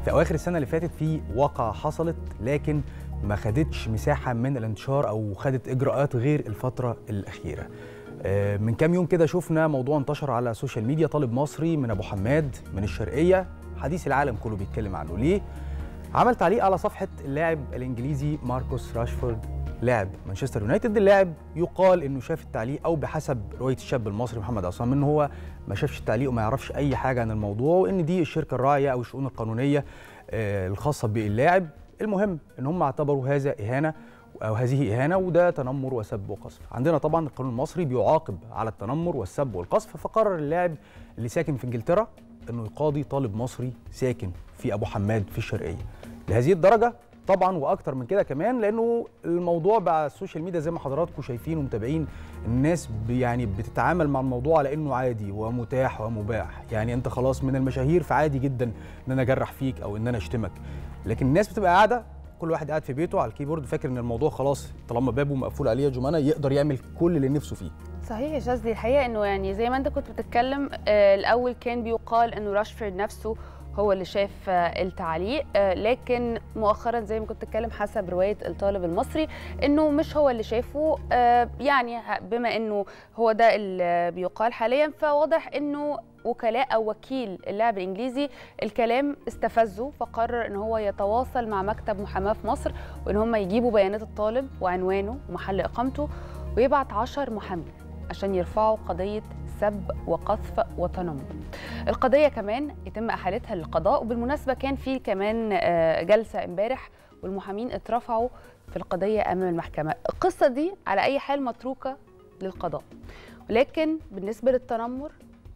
في اواخر السنه اللي فاتت في واقعه حصلت لكن ما خدتش مساحه من الانتشار او خدت اجراءات غير الفتره الاخيره آه، من كام يوم كده شفنا موضوع انتشر على السوشيال ميديا طالب مصري من ابو حماد من الشرقيه حديث العالم كله بيتكلم عنه ليه عمل تعليق على صفحه اللاعب الانجليزي ماركوس راشفورد لاعب مانشستر يونايتد اللاعب يقال انه شاف التعليق او بحسب روايه الشاب المصري محمد عصام ان هو ما شافش التعليق وما يعرفش اي حاجه عن الموضوع وان دي الشركه الراعيه او الشؤون القانونيه آه، الخاصه باللاعب المهم ان هم اعتبروا هذا اهانه او هذه اهانه وده تنمر وسب وقذف عندنا طبعا القانون المصري بيعاقب على التنمر والسب والقذف فقرر اللاعب اللي ساكن في انجلترا انه يقاضي طالب مصري ساكن في ابو حماد في الشرقيه لهذه الدرجه طبعا واكتر من كده كمان لانه الموضوع بقى على السوشيال ميديا زي ما حضراتكم شايفين ومتابعين الناس ب- يعني بتتعامل مع الموضوع على انه عادي ومتاح ومباح يعني انت خلاص من المشاهير فعادي جدا ان انا اجرح فيك او ان انا اشتمك لكن الناس بتبقى قاعده كل واحد قاعد في بيته على الكيبورد فاكر ان الموضوع خلاص طالما بابه مقفول عليه يا جمانه يقدر يعمل كل اللي نفسه فيه صحيح يا شاذلي الحقيقه انه يعني زي ما انت كنت بتتكلم آه، الاول كان بيقال انه راشفورد نفسه هو اللي شاف آه، التعليق آه، لكن مؤخرا زي ما كنت بتتكلم حسب روايه الطالب المصري انه مش هو اللي شافه آه، يعني ه- بما انه هو ده اللي بيقال حاليا فواضح انه وكلاء او وكيل اللاعب الانجليزي الكلام استفزه فقرر ان هو يتواصل مع مكتب محاماه في مصر وان هم يجيبوا بيانات الطالب وعنوانه ومحل اقامته ويبعت 10 محامين عشان يرفعوا قضية سب وقذف وتنمر القضية كمان يتم أحالتها للقضاء وبالمناسبة كان في كمان آه، جلسة امبارح والمحامين اترفعوا في القضية أمام المحكمة القصة دي على أي حال متروكة للقضاء ولكن بالنسبة للتنمر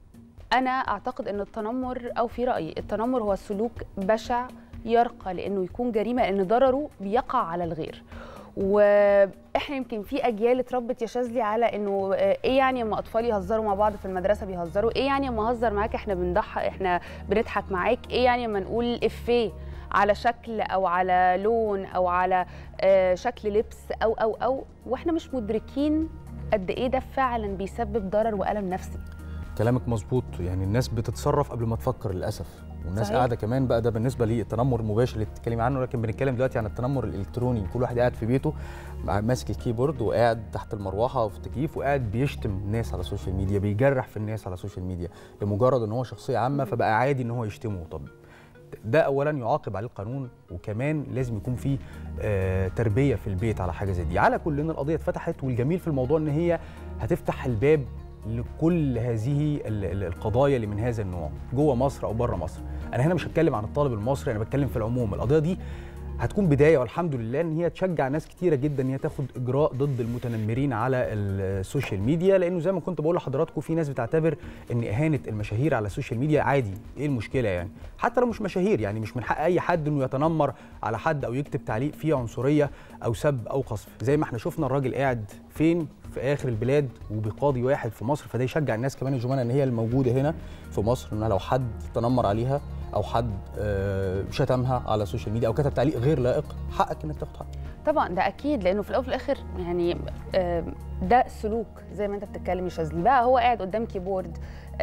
أنا أعتقد أن التنمر أو في رأيي التنمر هو سلوك بشع يرقى لأنه يكون جريمة لأن ضرره بيقع على الغير واحنا يمكن في اجيال اتربت يا شاذلي على انه آه، ايه يعني اما اطفال يهزروا مع بعض في المدرسه بيهزروا ايه يعني اما اهزر معاك احنا بنضحك احنا بنضحك معاك ايه يعني اما نقول افيه على شكل او على لون او على آه، شكل لبس او او او واحنا مش مدركين قد ايه ده فعلا بيسبب ضرر والم نفسي كلامك مظبوط يعني الناس بتتصرف قبل ما تفكر للاسف والناس صحيح. قاعده كمان بقى ده بالنسبه للتنمر المباشر اللي بتتكلمي عنه لكن بنتكلم دلوقتي عن التنمر الالكتروني كل واحد قاعد في بيته مع- ماسك الكيبورد وقاعد تحت المروحه او في التكييف وقاعد بيشتم الناس على السوشيال ميديا بيجرح في الناس على السوشيال ميديا لمجرد ان هو شخصيه عامه فبقى عادي ان هو يشتمه طب ده اولا يعاقب عليه القانون وكمان لازم يكون في آه، تربيه في البيت على حاجه زي دي على كل ان القضيه اتفتحت والجميل في الموضوع ان هي هتفتح الباب لكل هذه ال- ال- القضايا اللي من هذا النوع جوه مصر او بره مصر انا هنا مش هتكلم عن الطالب المصري انا بتكلم في العموم القضيه دي هتكون بدايه والحمد لله ان هي تشجع ناس كتيره جدا ان هي تاخد اجراء ضد المتنمرين على السوشيال ميديا لانه زي ما كنت بقول لحضراتكم في ناس بتعتبر ان اهانه المشاهير على السوشيال ميديا عادي ايه المشكله يعني حتى لو مش مشاهير يعني مش من حق اي حد انه يتنمر على حد او يكتب تعليق فيه عنصريه او سب او قذف زي ما احنا شفنا الراجل قاعد فين في اخر البلاد وبقاضي واحد في مصر فده يشجع الناس كمان يا جماعه ان هي الموجوده هنا في مصر ان لو حد تنمر عليها او حد آه، شتمها على السوشيال ميديا او كتب تعليق غير لائق حقك انك تاخد حقك طبعا ده اكيد لانه في الاول وفي الاخر يعني آم، ده سلوك زي ما انت بتتكلم يا شاذلي بقى هو قاعد قدام كيبورد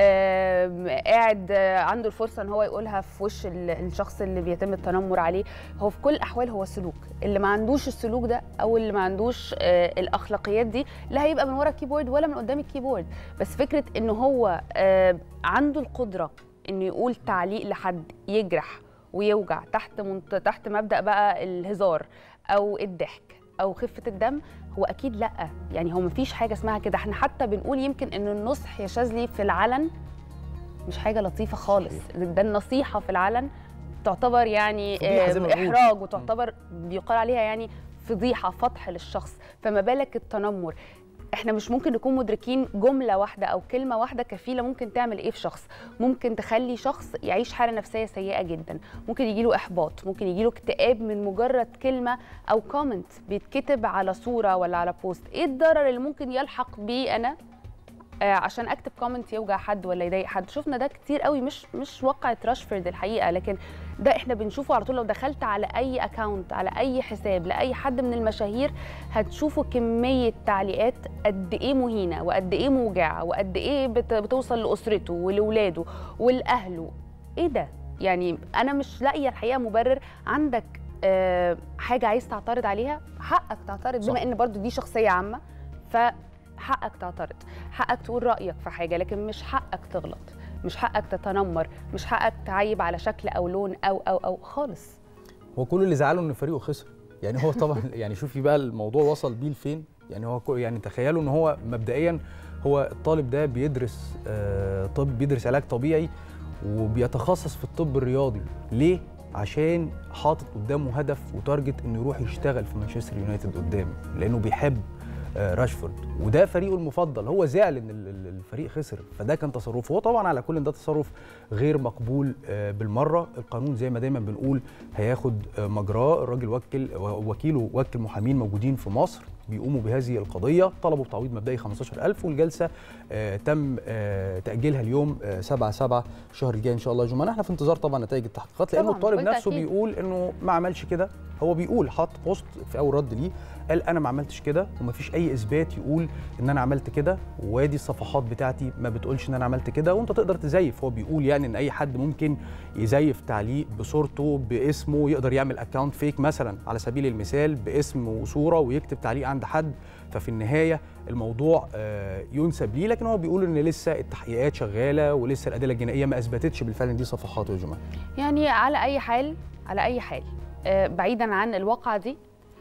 آم، قاعد آه، عنده الفرصه ان هو يقولها في وش ال- الشخص اللي بيتم التنمر عليه هو في كل الاحوال هو سلوك اللي ما عندوش السلوك ده او اللي ما عندوش آه، الاخلاقيات دي لا هيبقى من ورا الكيبورد ولا من قدام الكيبورد بس فكره ان هو آه، عنده القدره انه يقول تعليق لحد يجرح ويوجع تحت منت... تحت مبدا بقى الهزار او الضحك او خفه الدم هو اكيد لا يعني هو مفيش حاجه اسمها كده احنا حتى بنقول يمكن ان النصح يا شاذلي في العلن مش حاجه لطيفه خالص ده النصيحه في العلن تعتبر يعني فضيحة زي ما آه، بنقول. احراج وتعتبر بيقال عليها يعني فضيحه فضح للشخص فما بالك التنمر احنا مش ممكن نكون مدركين جمله واحده او كلمه واحده كفيله ممكن تعمل ايه في شخص ممكن تخلي شخص يعيش حاله نفسيه سيئه جدا ممكن يجيله احباط ممكن يجيله اكتئاب من مجرد كلمه او كومنت بيتكتب على صوره ولا على بوست ايه الضرر اللي ممكن يلحق بيه انا آه، عشان اكتب كومنت يوجع حد ولا يضايق حد شفنا ده كتير قوي مش مش واقعه راشفورد الحقيقه لكن ده احنا بنشوفه على طول لو دخلت على اي اكاونت على اي حساب لاي حد من المشاهير هتشوفوا كميه تعليقات قد ايه مهينه وقد ايه موجعه وقد ايه بت- بتوصل لاسرته ولاولاده ولاهله ايه ده يعني انا مش لاقيه الحقيقه مبرر عندك آه، حاجه عايز تعترض عليها حقك تعترض صح. بما ان برضو دي شخصيه عامه فحقك تعترض حقك تقول رايك في حاجه لكن مش حقك تغلط مش حقك تتنمر مش حقك تعيب على شكل او لون او او او خالص هو كل اللي زعله ان فريقه خسر يعني هو طبعا يعني شوفي بقى الموضوع وصل بيه لفين يعني هو كو- يعني تخيلوا ان هو مبدئيا هو الطالب ده بيدرس آه، طب بيدرس علاج طبيعي وبيتخصص في الطب الرياضي ليه عشان حاطط قدامه هدف وتارجت انه يروح يشتغل في مانشستر يونايتد قدام لانه بيحب آه، راشفورد وده فريقه المفضل هو زعل ان ال- ال- الفريق خسر فده كان تصرفه هو طبعا على كل إن ده تصرف غير مقبول آه، بالمره القانون زي ما دايما بنقول هياخد آه، مجراه الراجل وكل وكيله وكل محامين موجودين في مصر بيقوموا بهذه القضيه طلبوا بتعويض مبدئي 15000 والجلسه آه، تم آه، تاجيلها اليوم 7 7 الشهر الجاي ان شاء الله يا جمانه احنا في انتظار طبعا نتائج التحقيقات لانه طبعاً، الطالب قلت نفسه أكيد. بيقول انه ما عملش كده هو بيقول حط بوست في اول رد ليه قال انا ما عملتش كده ومفيش اي اثبات يقول ان انا عملت كده وادي الصفحات بتاعتي ما بتقولش ان انا عملت كده وانت تقدر تزيف هو بيقول يعني ان اي حد ممكن يزيف تعليق بصورته باسمه يقدر يعمل اكونت فيك مثلا على سبيل المثال باسم وصوره ويكتب تعليق عند حد ففي النهايه الموضوع آه، ينسب ليه لكن هو بيقول ان لسه التحقيقات شغاله ولسه الادله الجنائيه ما اثبتتش بالفعل ان دي صفحات يا جماعه يعني على اي حال على اي حال آه، بعيدا عن الواقعه دي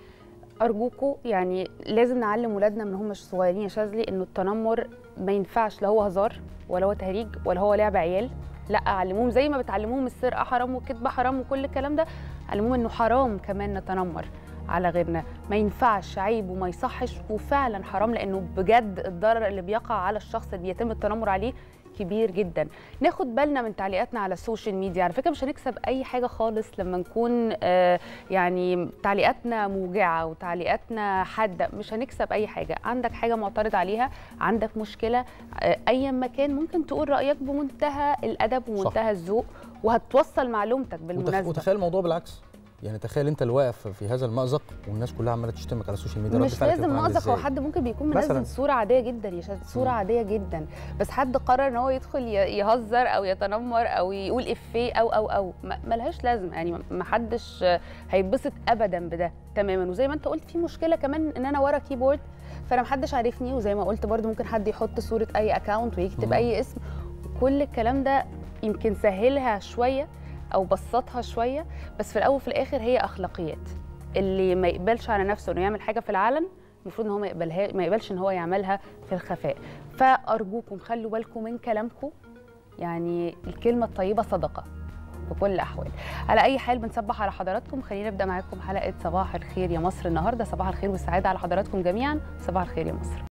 ارجوكوا يعني لازم نعلم ولادنا من هم صغيرين يا شاذلي انه التنمر ما ينفعش لا هو هزار ولا هو تهريج ولا هو لعب عيال لا علموهم زي ما بتعلموهم السرقه حرام والكذبه حرام وكل الكلام ده علموهم انه حرام كمان نتنمر على غيرنا ما ينفعش عيب وما يصحش وفعلا حرام لانه بجد الضرر اللي بيقع على الشخص اللي بيتم التنمر عليه كبير جدا ناخد بالنا من تعليقاتنا على السوشيال ميديا على فكره مش هنكسب اي حاجه خالص لما نكون آه، يعني تعليقاتنا موجعه وتعليقاتنا حاده مش هنكسب اي حاجه عندك حاجه معترض عليها عندك مشكله آه، ايا ما كان ممكن تقول رايك بمنتهى الادب ومنتهى الذوق وهتوصل معلومتك وتخ... بالمناسبه وتخيل الموضوع بالعكس يعني تخيل انت اللي واقف في هذا المأزق والناس كلها عماله تشتمك على السوشيال ميديا رد مش فعلك لازم هيكون عامل مأزق هو إزاي؟ حد ممكن بيكون مثلاً. منزل صورة عادية جدا يا شاذ صورة مم. عادية جدا بس حد قرر ان هو يدخل ي- يهزر او يتنمر او يقول افيه او او او ما- ملهاش لازمة يعني ما حدش هيتبسط ابدا بده تماما وزي ما انت قلت في مشكلة كمان ان انا ورا كيبورد فانا محدش عارفني وزي ما قلت برضو ممكن حد يحط صورة اي اكونت ويكتب مم. اي اسم كل الكلام ده يمكن سهلها شوية او بسطها شوية بس في الاول وفي الاخر هي اخلاقيات اللي ما يقبلش على نفسه انه يعمل حاجه في العلن المفروض ان هو ما يقبلها ما يقبلش ان هو يعملها في الخفاء فارجوكم خلوا بالكم من كلامكم يعني الكلمه الطيبه صدقه في كل الاحوال على اي حال بنصبح على حضراتكم خلينا نبدا معاكم حلقه صباح الخير يا مصر النهارده صباح الخير والسعاده على حضراتكم جميعا صباح الخير يا مصر